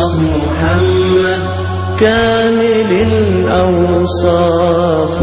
محمد كامل الأوصاف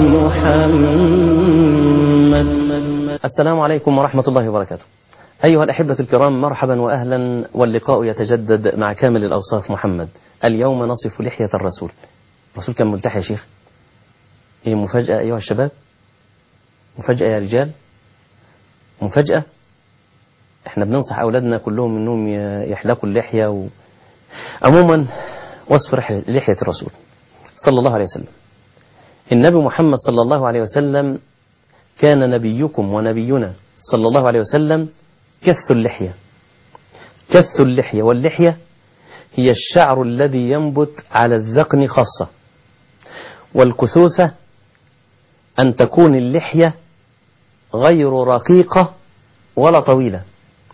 محمد السلام عليكم ورحمة الله وبركاته أيها الأحبة الكرام مرحبا وأهلا واللقاء يتجدد مع كامل الأوصاف محمد اليوم نصف لحية الرسول الرسول كان ملتحي يا شيخ هي مفاجأة أيها الشباب مفاجأة يا رجال مفاجأة احنا بننصح أولادنا كلهم أنهم يحلقوا اللحية و... عموما وصف لحية الرسول صلى الله عليه وسلم النبي محمد صلى الله عليه وسلم كان نبيكم ونبينا صلى الله عليه وسلم كث اللحية كث اللحية واللحية هي الشعر الذي ينبت على الذقن خاصة والكثوثة أن تكون اللحية غير رقيقة ولا طويلة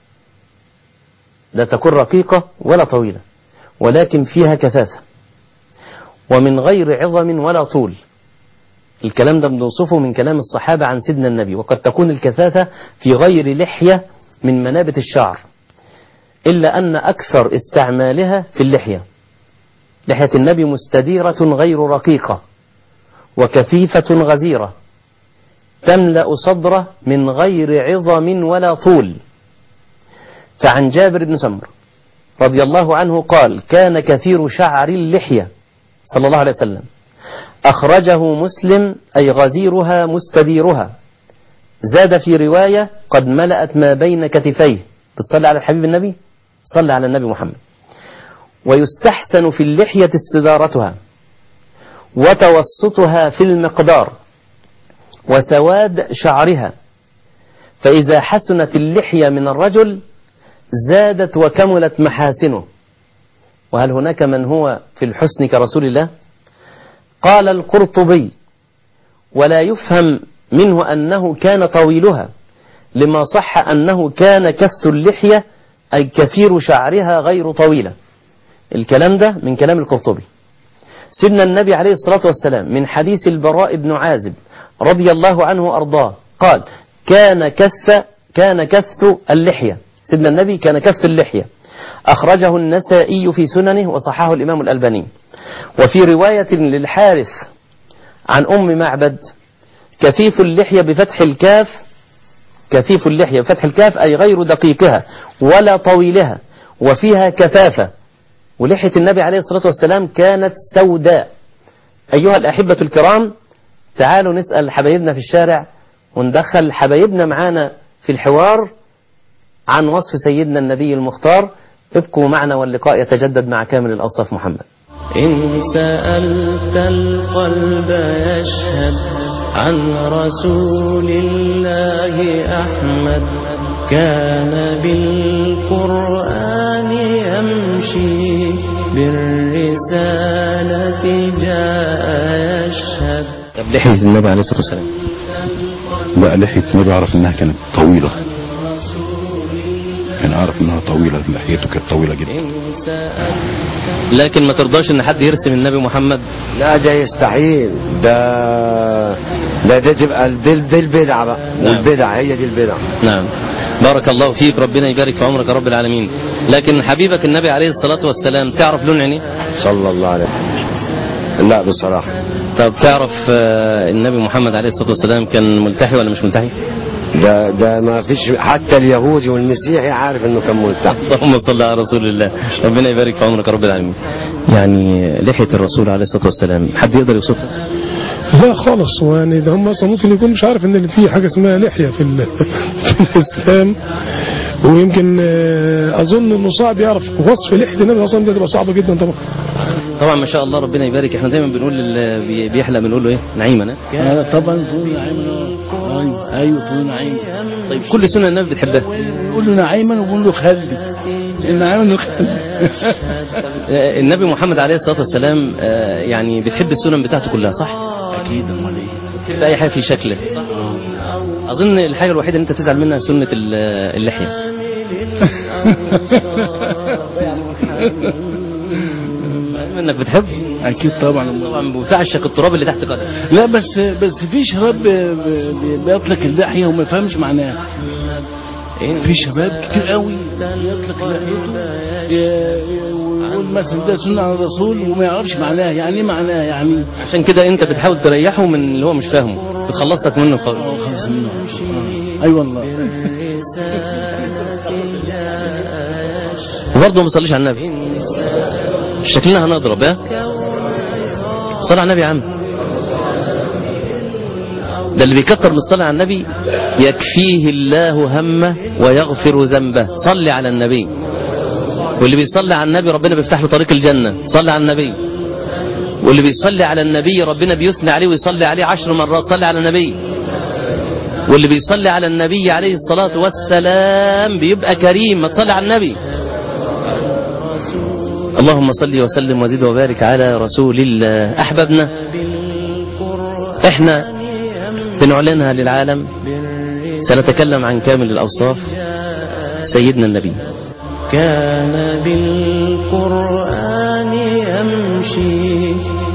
لا تكون رقيقة ولا طويلة ولكن فيها كثاثة ومن غير عظم ولا طول الكلام ده بنوصفه من كلام الصحابة عن سيدنا النبي وقد تكون الكثاثة في غير لحية من منابت الشعر إلا أن أكثر استعمالها في اللحية لحية النبي مستديرة غير رقيقة وكثيفة غزيرة تملأ صدره من غير عظم ولا طول فعن جابر بن سمر رضي الله عنه قال كان كثير شعر اللحية صلى الله عليه وسلم أخرجه مسلم أي غزيرها مستديرها زاد في رواية قد ملأت ما بين كتفيه بتصلي على الحبيب النبي صلى على النبي محمد ويستحسن في اللحية استدارتها وتوسطها في المقدار وسواد شعرها فإذا حسنت اللحية من الرجل زادت وكملت محاسنه وهل هناك من هو في الحسن كرسول الله قال القرطبي ولا يفهم منه أنه كان طويلها لما صح أنه كان كث اللحية أي كثير شعرها غير طويلة الكلام ده من كلام القرطبي سيدنا النبي عليه الصلاة والسلام من حديث البراء بن عازب رضي الله عنه أرضاه قال كان كث كان كث اللحية سيدنا النبي كان كث اللحية أخرجه النسائي في سننه وصححه الإمام الألباني وفي رواية للحارث عن أم معبد كثيف اللحية بفتح الكاف كثيف اللحية بفتح الكاف أي غير دقيقها ولا طويلها وفيها كثافة ولحية النبي عليه الصلاة والسلام كانت سوداء أيها الأحبة الكرام تعالوا نسأل حبايبنا في الشارع وندخل حبايبنا معانا في الحوار عن وصف سيدنا النبي المختار ابقوا معنا واللقاء يتجدد مع كامل الأوصاف محمد إن سألت القلب يشهد عن رسول الله أحمد كان بالقرآن يمشي بالرسالة جاء يشهد طب لحية النبي عليه الصلاة والسلام لا لحية النبي أعرف إنها كانت طويلة يعني أعرف إنها طويلة لحيته كانت طويلة جدا لكن ما ترضاش ان حد يرسم النبي محمد لا ده يستحيل ده ده دي تبقى دي, دي البدعة بقى نعم. والبدعة هي دي البدعة نعم بارك الله فيك ربنا يبارك في عمرك يا رب العالمين لكن حبيبك النبي عليه الصلاة والسلام تعرف لون عينيه صلى الله عليه وسلم لا بصراحة طب تعرف آه، النبي محمد عليه الصلاة والسلام كان ملتحي ولا مش ملتحي ده ده ما فيش حتى اليهودي والمسيحي عارف انه كان ملتحي اللهم صل على رسول الله ربنا يبارك في عمرك يا رب العالمين يعني لحية الرسول عليه الصلاة والسلام حد يقدر يوصفها لا خالص يعني ده هم اصلا ممكن يكون مش عارف ان اللي فيه حاجه اسمها لحيه في, ال- في الاسلام ويمكن آه، اظن انه صعب يعرف وصف لحيه النبي اصلا ده تبقى صعبه جدا طبعا طبعا ما شاء الله ربنا يبارك احنا دايما بنقول للي بي- بيحلق بنقول له ايه نعيما ها؟ آه طبعا طول نعيما ايوه ايوه طول نعيما طيب كل سنة النبي بتحبها نقول له نعيما ونقول له خلي نعيما نقول خلي آه، النبي محمد عليه الصلاة والسلام آه، يعني بتحب السنن بتاعته كلها صح؟ اكيد امال ايه بتحب أي حاجة في شكله أظن الحاجة الوحيدة اللي أنت تزعل منها سنة ال- اللحية انك بتحب اكيد طبعا طبعا بتعشق التراب اللي تحت قدمك لا بس بس في شباب ب- ب- بيطلق اللحيه وما يفهمش معناها إيه؟ في شباب كتير قوي بيطلق لحيته ي- ي- يقول مثلا ده سنة على الرسول وما يعرفش معناها يعني ايه معناها يعني عشان كده انت بتحاول تريحه من اللي هو مش فاهمه بتخلصك منه خالص اه خلاص منه آه. اي والله وبرضه ما بيصليش على النبي شكلنا هنضرب ها صلى على النبي يا عم ده اللي بيكتر من الصلاة على النبي يكفيه الله همه ويغفر ذنبه صلي على النبي واللي بيصلي على النبي ربنا بيفتح له طريق الجنة صلي على النبي واللي بيصلي على النبي ربنا بيثني عليه ويصلي عليه عشر مرات صلي على النبي واللي بيصلي على النبي عليه الصلاة والسلام بيبقى كريم ما تصلي على النبي اللهم صل وسلم وزد وبارك على رسول الله أحببنا احنا بنعلنها للعالم سنتكلم عن كامل الأوصاف سيدنا النبي كان بالقرآن يمشي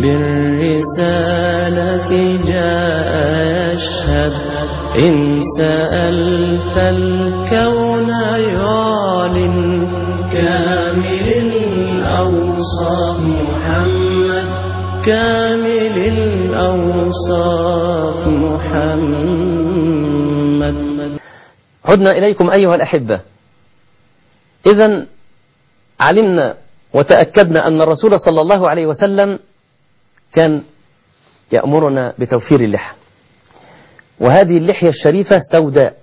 بالرسالة جاء يشهد إن سألت الكون يعلن كامل الأوصاف محمد كامل الأوصاف محمد عدنا إليكم أيها الأحبة إذا علمنا وتأكدنا أن الرسول صلى الله عليه وسلم كان يأمرنا بتوفير اللحى وهذه اللحية الشريفة سوداء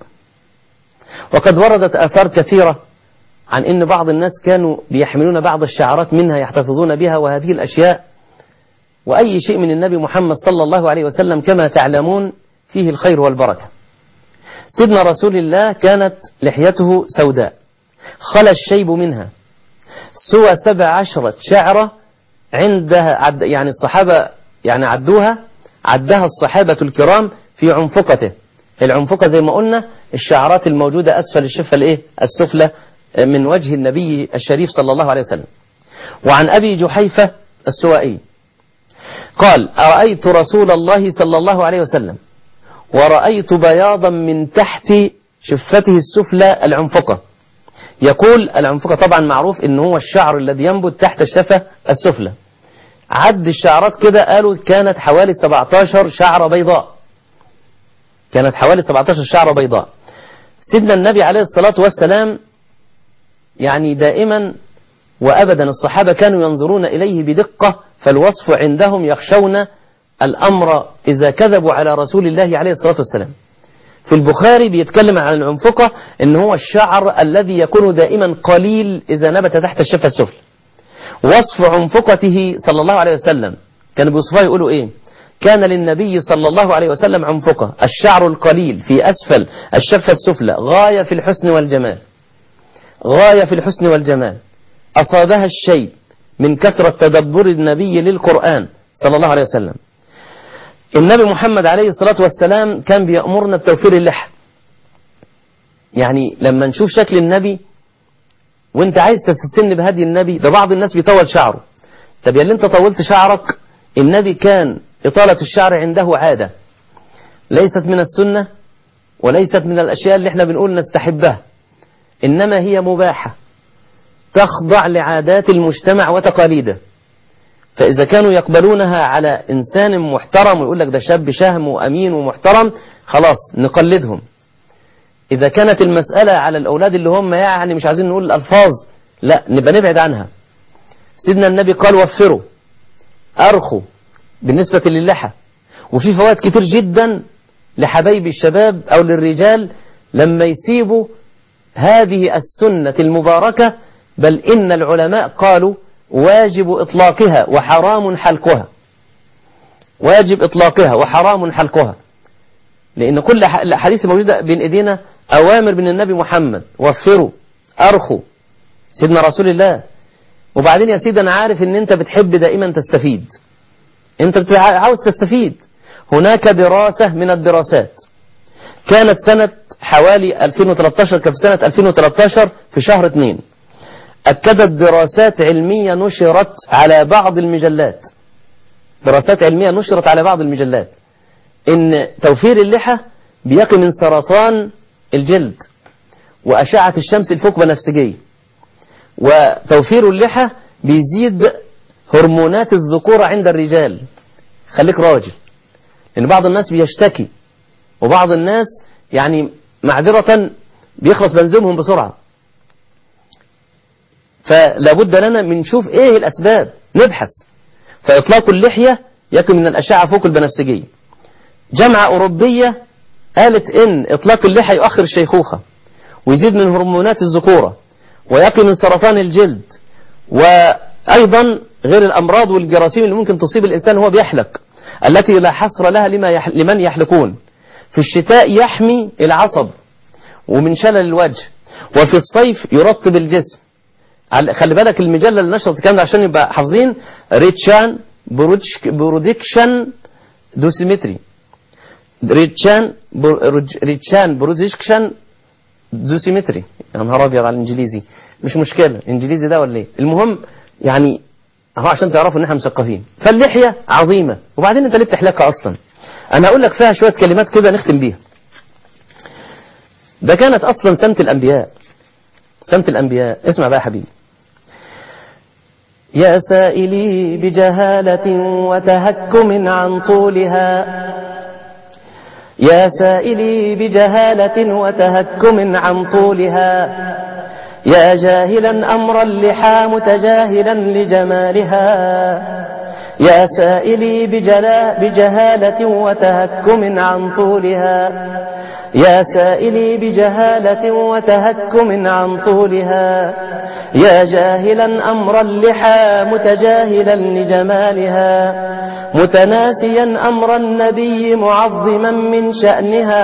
وقد وردت آثار كثيرة عن أن بعض الناس كانوا بيحملون بعض الشعارات منها يحتفظون بها وهذه الأشياء وأي شيء من النبي محمد صلى الله عليه وسلم كما تعلمون فيه الخير والبركة سيدنا رسول الله كانت لحيته سوداء خلى الشيب منها سوى سبع عشرة شعرة عندها عد يعني الصحابة يعني عدوها عدها الصحابة الكرام في عنفقته العنفقة زي ما قلنا الشعرات الموجودة أسفل الشفة الإيه السفلى من وجه النبي الشريف صلى الله عليه وسلم وعن أبي جحيفة السوائي قال أرأيت رسول الله صلى الله عليه وسلم ورأيت بياضا من تحت شفته السفلى العنفقة يقول العنفقة طبعا معروف ان هو الشعر الذي ينبت تحت الشفة السفلى عد الشعرات كده قالوا كانت حوالي 17 شعرة بيضاء كانت حوالي 17 شعرة بيضاء سيدنا النبي عليه الصلاة والسلام يعني دائما وأبدا الصحابة كانوا ينظرون إليه بدقة فالوصف عندهم يخشون الأمر إذا كذبوا على رسول الله عليه الصلاة والسلام في البخاري بيتكلم عن العنفقة ان هو الشعر الذي يكون دائما قليل إذا نبت تحت الشفة السفلى وصف عنفقته صلى الله عليه وسلم كان بيوصفها يقولوا ايه كان للنبي صلى الله عليه وسلم عنفقة الشعر القليل في أسفل الشفة السفلى غاية في الحسن والجمال غاية في الحسن والجمال أصابها الشيء من كثرة تدبر النبي للقرآن صلى الله عليه وسلم النبي محمد عليه الصلاة والسلام كان بيأمرنا بتوفير اللحى يعني لما نشوف شكل النبي وانت عايز تستسن بهدي النبي ده بعض الناس بيطول شعره طب يا اللي انت طولت شعرك النبي كان إطالة الشعر عنده عادة ليست من السنة وليست من الأشياء اللي احنا بنقول نستحبها إنما هي مباحة تخضع لعادات المجتمع وتقاليده فإذا كانوا يقبلونها على إنسان محترم ويقول لك ده شاب شهم وأمين ومحترم خلاص نقلدهم إذا كانت المسألة على الأولاد اللي هم يعني مش عايزين نقول الألفاظ لا نبقى نبعد عنها سيدنا النبي قال وفروا أرخوا بالنسبة للحى وفي فوائد كتير جدا لحبايب الشباب أو للرجال لما يسيبوا هذه السنة المباركة بل إن العلماء قالوا واجب إطلاقها وحرام حلقها واجب إطلاقها وحرام حلقها لأن كل الأحاديث موجودة بين إيدينا أوامر من النبي محمد وفروا أرخوا سيدنا رسول الله وبعدين يا سيدي أنا عارف أن أنت بتحب دائما تستفيد أنت عاوز تستفيد هناك دراسة من الدراسات كانت سنة حوالي 2013 كان في سنة 2013 في شهر 2 أكدت دراسات علمية نشرت على بعض المجلات دراسات علمية نشرت على بعض المجلات إن توفير اللحى بيقي من سرطان الجلد وأشعة الشمس الفوق بنفسجية وتوفير اللحى بيزيد هرمونات الذكورة عند الرجال خليك راجل لأن بعض الناس بيشتكي وبعض الناس يعني معذرة بيخلص بنزيمهم بسرعة فلا بد لنا من نشوف ايه الأسباب نبحث فإطلاق اللحية يكون من الأشعة فوق البنفسجية جامعة أوروبية قالت إن إطلاق اللحية يؤخر الشيخوخة ويزيد من هرمونات الذكورة ويقي من سرطان الجلد وأيضا غير الأمراض والجراثيم اللي ممكن تصيب الإنسان وهو بيحلق التي لا حصر لها لما يح... لمن يحلقون في الشتاء يحمي العصب ومن شلل الوجه وفي الصيف يرطب الجسم على- خلي بالك المجلة اللي نشرت الكلام ده عشان يبقى حافظين ريتشان برودش- برودكشن دوسيمتري ريتشان بر- ريتشان برودكشن دوسيمتري يا نهار ابيض على الانجليزي مش مشكله الانجليزي ده ولا ايه المهم يعني اهو عشان تعرفوا ان احنا مثقفين فاللحيه عظيمه وبعدين انت ليه بتحلقها اصلا انا هقول لك فيها شويه كلمات كده نختم بيها ده كانت اصلا سمت الانبياء سمت الانبياء اسمع بقى يا حبيبي يا سائلي بجهالة وتهكم عن طولها يا سائلي بجهالة وتهكم عن طولها يا جاهلا أمر اللحى متجاهلا لجمالها يا سائلي بجلا بجهالة وتهكم عن طولها يا سائلي بجهالة وتهكم عن طولها يا جاهلا أمر اللحى متجاهلا لجمالها متناسيا أمر النبي معظما من شأنها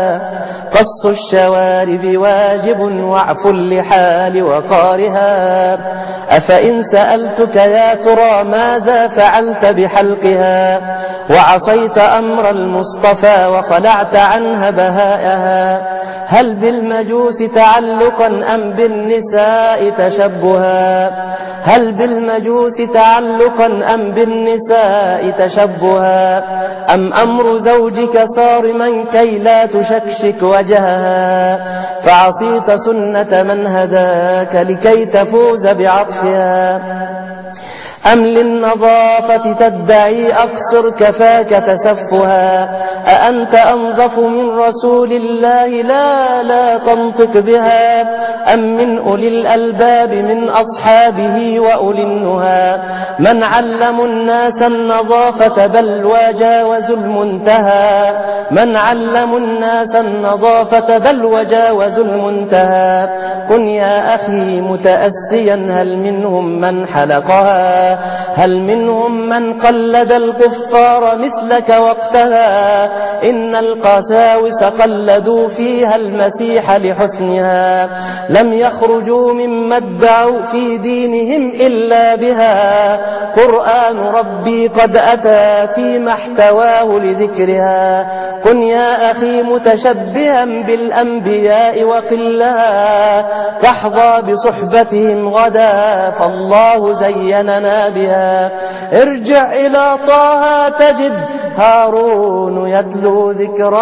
قص الشوارب واجب وعف اللحى لوقارها أفإن سألتك يا ترى ماذا فعلت بحلقها وعصيت أمر المصطفى وخلعت عنها بهائها هل بالمجوس تعلقا أم بالنساء تشبها هل بالمجوس تعلقا أم بالنساء تشبها أم أمر زوجك صارما كي لا تشكشك وجهها فعصيت سنة من هداك لكي تفوز بعطفها أم للنظافة تدعي أقصر كفاك تسفها أأنت أنظف من رسول الله لا لا تنطق بها أم من أولي الألباب من أصحابه وأولي النهى من علموا الناس النظافة بل وجاوزوا المنتهى من علموا الناس النظافة بل وجاوزوا المنتهى كن يا أخي متأسيا هل منهم من حلقها هل منهم من قلد الكفار مثلك وقتها إن القساوس قلدوا فيها المسيح لحسنها لم يخرجوا مما ادعوا في دينهم إلا بها قرآن ربي قد أتى فيما احتواه لذكرها كن يا أخي متشبها بالأنبياء وقلها تحظى بصحبتهم غدا فالله زيننا بها ارجع إلى طه تجد هارون يتلو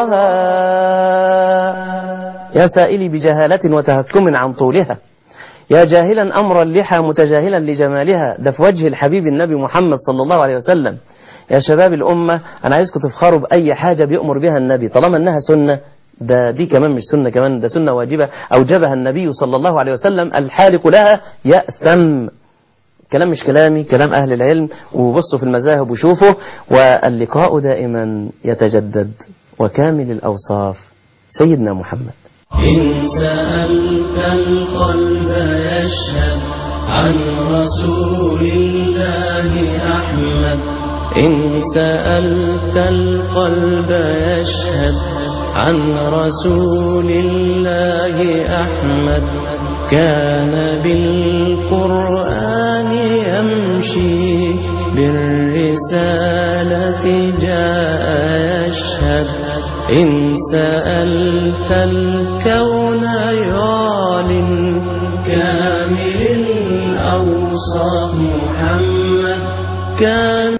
ذكرها يا سائلي بجهالة وتهكم عن طولها يا جاهلا أمر اللحى متجاهلا لجمالها ده في وجه الحبيب النبي محمد صلى الله عليه وسلم يا شباب الأمة أنا عايزكم تفخروا بأي حاجة بيأمر بها النبي طالما أنها سنة ده دي كمان مش سنة كمان ده سنة واجبة أوجبها النبي صلى الله عليه وسلم الحالق لها يأثم كلام مش كلامي كلام أهل العلم وبصوا في المذاهب وشوفوا واللقاء دائما يتجدد وكامل الأوصاف سيدنا محمد إن سألت القلب يشهد عن رسول الله أحمد إن سألت القلب يشهد عن رسول الله أحمد كان بالقرآن يمشي بالرسالة جاء يشهد إن سألت الكون يعلن كامل الأوصاف محمد كان